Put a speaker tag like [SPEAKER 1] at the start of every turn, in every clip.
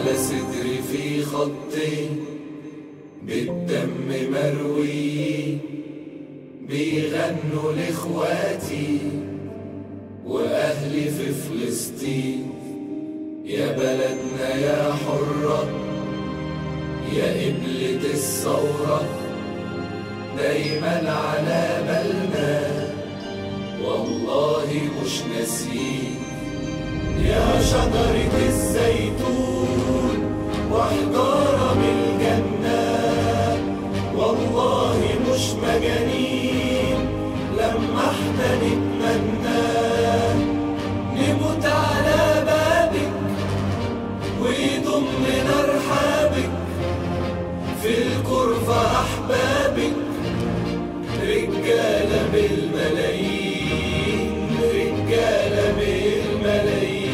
[SPEAKER 1] على صدري في خطين بالدم مرويين بيغنوا لاخواتي واهلي في فلسطين يا بلدنا يا حرة يا قبلة الثورة دايما على بالنا والله مش ناسيين يا شجرة الزيتون وحجارة من الجنة والله مش مجانين لما احنا نتمنى نموت على بابك ويضمنا رحابك في الكرفة أحبابك رجالة بالملايين رجالة بالملايين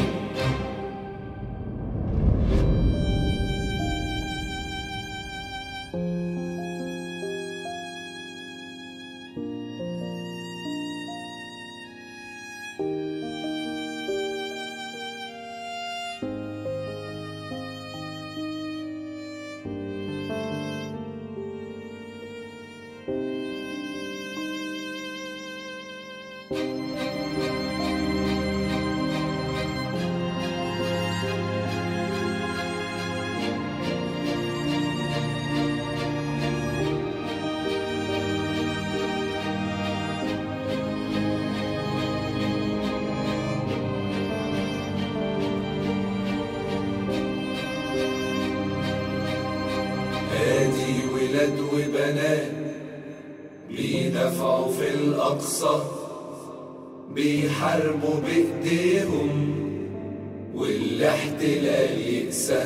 [SPEAKER 1] ادي ولاد وبنات بيدافعوا في الاقصى بيحاربوا بايديهم والاحتلال يقسى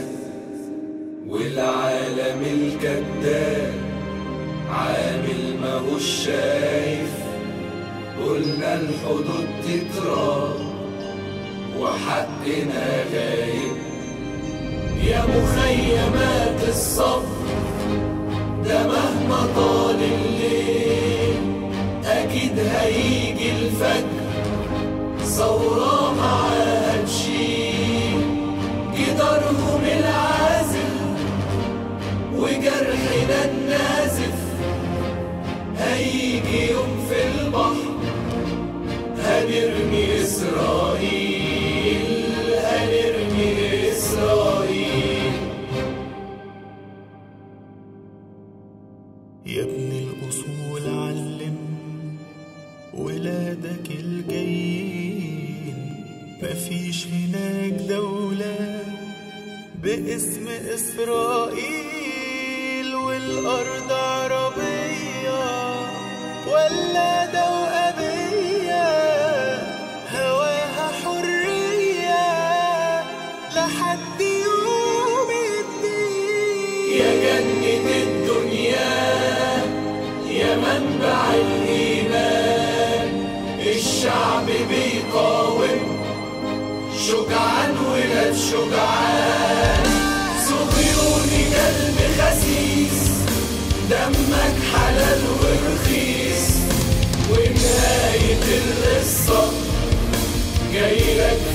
[SPEAKER 1] والعالم الكذاب عامل ماهوش شايف قلنا الحدود تتراب وحقنا غايب يا مخيمات الصبر ده مهما طال الليل أكيد هيجي الفجر ثورة معاها تشيل جدارهم العازل وجرحنا النازف هيجي يوم في البحر هنرمي إسرائيل هنرمي إسرائيل
[SPEAKER 2] يا ابن الأصول علم ولادك الجايين مفيش هناك دولة باسم إسرائيل والأرض عربية ولا دوأبية هواها حرية لحد يوم الدين
[SPEAKER 1] يا جنة الدنيا يا منبع الإيمان الشعب بيقاوم شجعان ولاد شجعان صهيوني قلب خسيس دمك حلال ورخيص ونهاية القصة جايلك